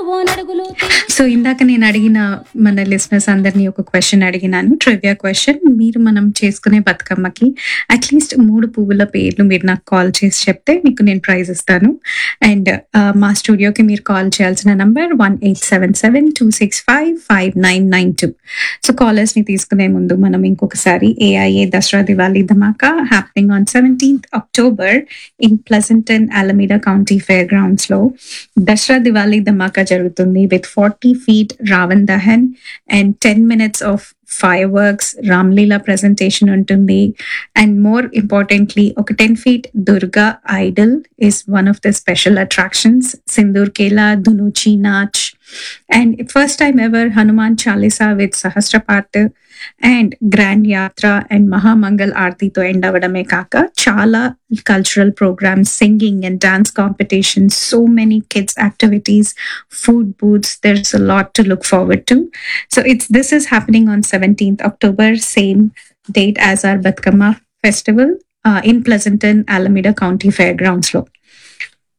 నడుగులు so ఇందాక నేను అడిగిన మన లిసనర్స్ అందరినీ ఒక క్వశ్చన్ అడిగినాను ట్రివియా క్వశ్చన్ మీరు మనం చేసుకునే బతుకమ్మకి అట్లీస్ట్ మూడు పువ్వుల పేర్లు మీరు నాకు కాల్ చేసి చెప్తే మీకు నేను ప్రైజ్ ఇస్తాను అండ్ మా స్టూడియోకి మీరు కాల్ చేయాల్సిన number one eight seven seven two six five five nine nine two so callers ని తీసుకునే ముందు మనం ఇంకొకసారి AIA Dasara Diwali Dhamaka happening on seventeenth October in Pleasanton Alameda county fairgrounds లో దసరా దివాళీ ధమాకా జరుగుతుంది with forty feet Ravan Dahan and ten minutes of fireworks Ramlila presentation ఉంటుంది and more importantly ఒక ten feet Durga idol is one of the special attractions Sindoor Khela Dhunuchi Naach and first time ever Hanuman Chalisa with Sahasrapath and grand yatra and Mahamangal ఆర్తితో end అవ్వడమే కాక చాలా cultural programmes singing and dance competitions so many kids activities food booths. There's a lot to look forward to. So it's this is happening on 17th October, same date as our Batkama festival uh, in Pleasanton, Alameda County Fairgrounds. Lo.